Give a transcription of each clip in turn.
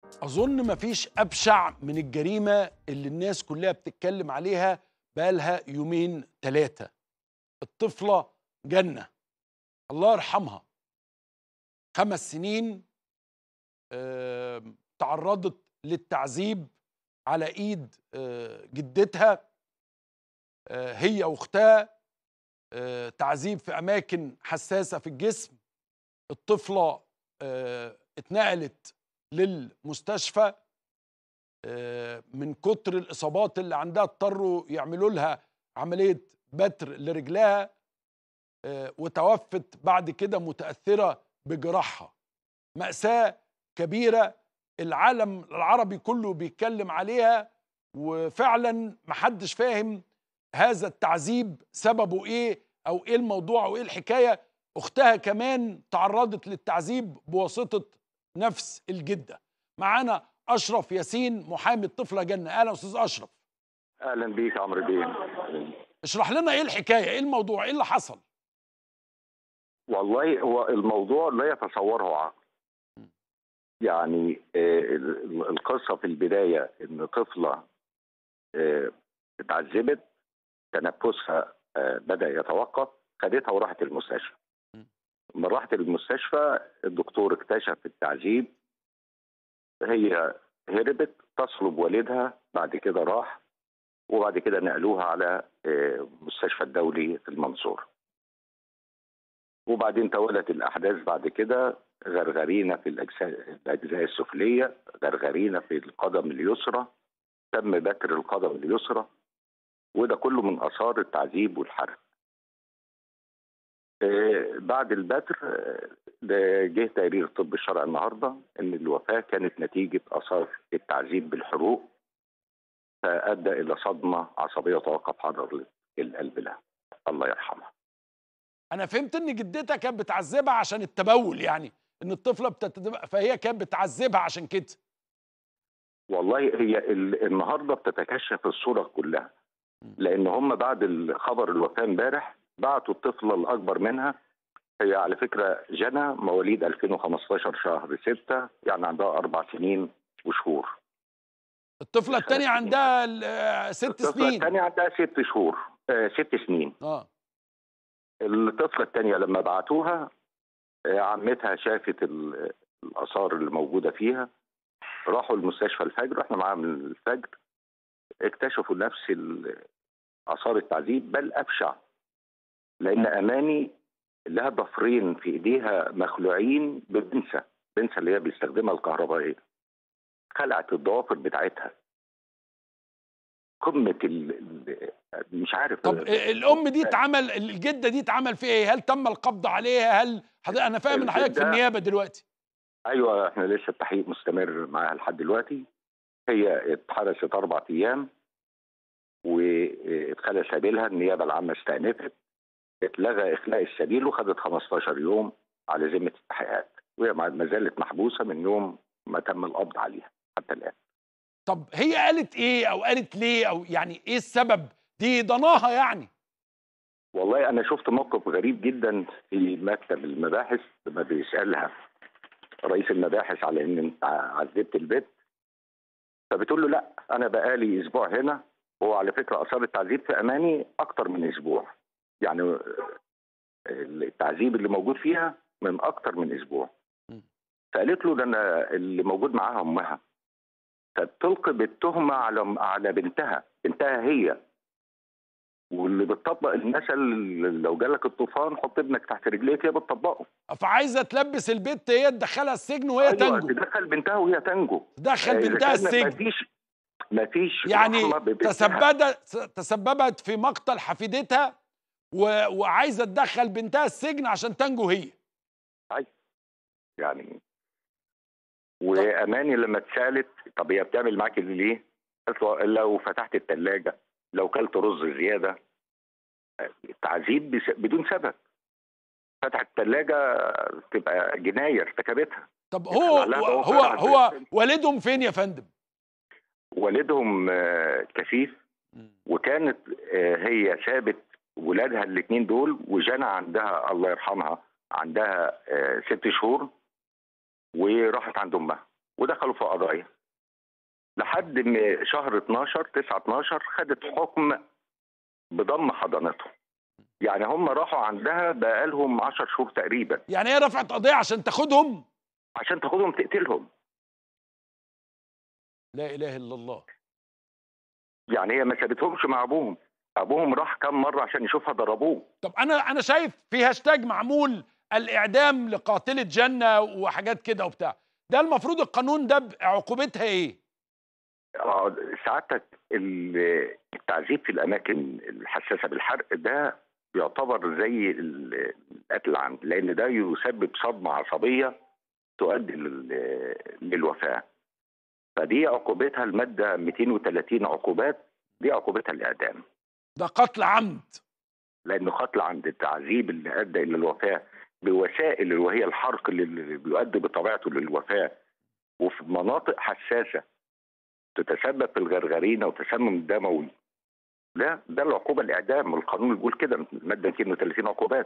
أظن مفيش أبشع من الجريمة اللي الناس كلها بتتكلم عليها بقالها يومين ثلاثة الطفلة جنة الله يرحمها خمس سنين آه، تعرضت للتعذيب على ايد آه، جدتها آه، هي واختها آه، تعذيب في اماكن حساسه في الجسم الطفله آه، اتنقلت للمستشفى آه، من كتر الاصابات اللي عندها اضطروا يعملوا لها عمليه بتر لرجلها آه، وتوفت بعد كده متاثره بجراحها ماساه كبيره العالم العربي كله بيتكلم عليها وفعلا محدش فاهم هذا التعذيب سببه ايه او ايه الموضوع او ايه الحكايه اختها كمان تعرضت للتعذيب بواسطه نفس الجده معانا اشرف ياسين محامي الطفله جنه اهلا استاذ اشرف اهلا بيك يا عمرو بيه اشرح لنا ايه الحكايه ايه الموضوع ايه اللي حصل والله هو الموضوع لا يتصوره عقل يعني آه، ال- القصه في البدايه ان طفله آه، اتعذبت تنفسها آه، بدا يتوقف خدتها وراحت المستشفى لما راحت المستشفى الدكتور اكتشف التعذيب هي هربت تصلب والدها بعد كده راح وبعد كده نقلوها على آه، مستشفى الدولي في المنصورة وبعدين تولت الأحداث بعد كده غرغرينا في الأجزاء, الأجزاء السفلية غرغرينا في القدم اليسرى تم بتر القدم اليسرى وده كله من آثار التعذيب والحرق آه، بعد البتر آه، ده جه تقرير الطب الشرعي النهارده ان الوفاه كانت نتيجه اثار التعذيب بالحروق فادى الى صدمه عصبيه توقف حضر القلب لها الله يرحمها انا فهمت ان جدتها كانت بتعذبها عشان التبول يعني ان الطفله بتتدب... فهي كانت بتعذبها عشان كده والله هي ال- النهارده بتتكشف الصوره كلها لان هم بعد خبر الوفاه امبارح بعتوا الطفله الاكبر منها هي على فكره جنى مواليد 2015 شهر 6 يعني عندها اربع سنين وشهور الطفله الثانيه عندها ال- ست الطفله سنين الثانيه عندها ست شهور آه ست سنين اه الطفله الثانيه لما بعتوها آه، عمتها شافت ال- الاثار اللي موجوده فيها راحوا المستشفى الفجر احنا معاهم من الفجر اكتشفوا نفس ال- اثار التعذيب بل ابشع لان اماني لها ضفرين في ايديها مخلوعين ببنسه بنسه اللي هي بيستخدمها الكهربائيه خلعت الضوافر بتاعتها قمه ال... ال- مش عارف طب الام دي اتعمل الجده دي اتعمل فيها ايه هل تم القبض عليها هل حضرتك انا فاهم ان حضرتك في الجدة- النيابه دلوقتي ايوه احنا لسه التحقيق مستمر معاها لحد دلوقتي هي اتحبست اربع ايام واتخلى سبيلها النيابه العامه استأنفت اتلغى اخلاء السبيل وخدت 15 يوم على ذمه التحقيقات وهي ما ما زالت محبوسه من يوم ما تم القبض عليها حتى الان طب هي قالت ايه او قالت ليه او يعني ايه السبب دي ضناها يعني والله انا شفت موقف غريب جدا في مكتب المباحث لما بيسالها رئيس المباحث على ان انت عذبت البيت فبتقول له لا انا بقالي اسبوع هنا هو على فكره اثار التعذيب في اماني اكتر من اسبوع يعني التعذيب اللي موجود فيها من اكتر من اسبوع م. فقالت له ده انا اللي موجود معاها امها فتلقي بالتهمه على على بنتها بنتها هي واللي بتطبق المثل لو جالك الطوفان حط ابنك تحت رجليك هي بتطبقه فعايزه تلبس البت هي تدخلها السجن وهي أيوة، تنجو تدخل بنتها وهي تنجو تدخل إذا بنتها كان السجن مفيش مفيش يعني رحمة ببنتها. تسببت تسببت في مقتل حفيدتها و... وعايزه تدخل بنتها السجن عشان تنجو هي يعني واماني لما اتسالت طب هي بتعمل معاك اللي ليه؟ قالت له لو فتحت الثلاجه لو كلت رز زياده تعذيب بس- بدون سبب فتحت الثلاجه تبقى جنايه ارتكبتها طب هو يدخل عليها هو ضوافر هو عشان- والدهم فين يا فندم والدهم آه، كفيف وكانت آه، هي سابت ولادها الاثنين دول وجنى عندها الله يرحمها عندها آه، ست شهور وراحت عند امها ودخلوا في قضايا لحد ما شهر 12 9 12 خدت حكم بضم حضانتهم يعني هم راحوا عندها بقالهم 10 شهور تقريبا يعني هي رفعت قضيه عشان تاخدهم عشان تاخدهم تقتلهم لا اله الا الله يعني هي ما سابتهمش مع ابوهم ابوهم راح كم مره عشان يشوفها ضربوه طب انا انا شايف في هاشتاج معمول الاعدام لقاتله جنه وحاجات كده وبتاع ده المفروض القانون ده ب- عقوبتها ايه آه، سعادتك ال- التعذيب في الاماكن الحساسه بالحرق ده يعتبر زي ال- القتل العمد لان ده يسبب صدمه عصبيه تؤدي لل- للوفاه فدي عقوبتها الماده 230 عقوبات دي عقوبتها الاعدام ده قتل عمد لانه قتل عند التعذيب اللي ادى الى الوفاه بوسائل وهي الحرق اللي بيؤدي بطبيعته للوفاه وفي مناطق حساسه تتسبب في الغرغرينه وتسمم دموي لا ده العقوبه الاعدام القانون بيقول كده الماده 230 عقوبات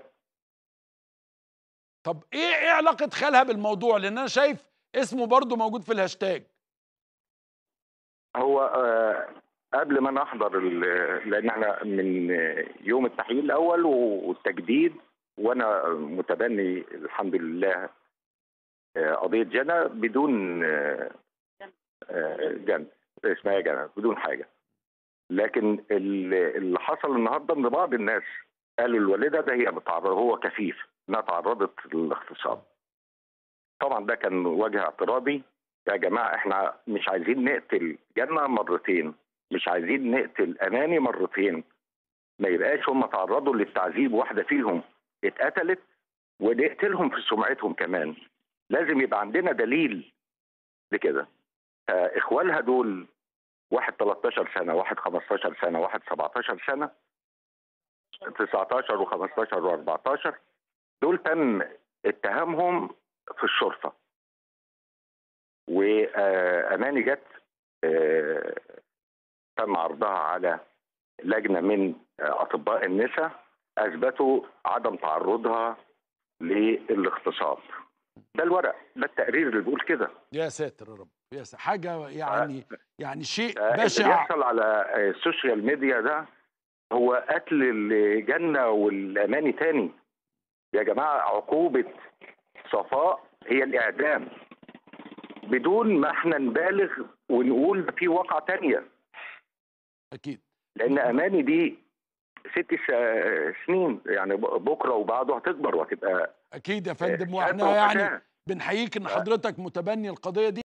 طب ايه ايه علاقه خالها بالموضوع لان انا شايف اسمه برضو موجود في الهاشتاج هو آه، قبل ما نحضر ال- لان احنا من آه، يوم التحقيق الاول والتجديد وانا متبني الحمد لله آه، قضيه جنى بدون آه، آه، جنى اسمها جنى بدون حاجه لكن ال- اللي حصل النهارده ان بعض الناس قالوا الوالده ده هي بتعرض هو كفيف انها تعرضت للاغتصاب طبعا ده كان وجه اعتراضي يا جماعه احنا مش عايزين نقتل جنه مرتين مش عايزين نقتل اماني مرتين ما يبقاش هم تعرضوا للتعذيب واحده فيهم اتقتلت ونقتلهم في سمعتهم كمان لازم يبقى عندنا دليل لكده آه، اخوالها دول واحد 13 سنه واحد 15 سنه واحد 17 سنه 19 و15 و14 دول تم اتهامهم في الشرطه واماني جت آه، تم عرضها على لجنه من آه، اطباء النساء اثبتوا عدم تعرضها للاغتصاب ده الورق ده التقرير اللي بيقول كده يا ساتر يا رب يا ساتر حاجه يعني يعني شيء آه، اللي بشع بيحصل على آه، السوشيال ميديا ده هو قتل الجنة والأماني تاني يا جماعة عقوبة صفاء هي الإعدام بدون ما احنا نبالغ ونقول ده في واقعة تانية اكيد لأن أماني دي ست س- سنين يعني ب- بكرة وبعده هتكبر وهتبقى اكيد يا آه، فندم شابة واحنا يعني وفتاة. بنحييك ان حضرتك متبني القضيه دي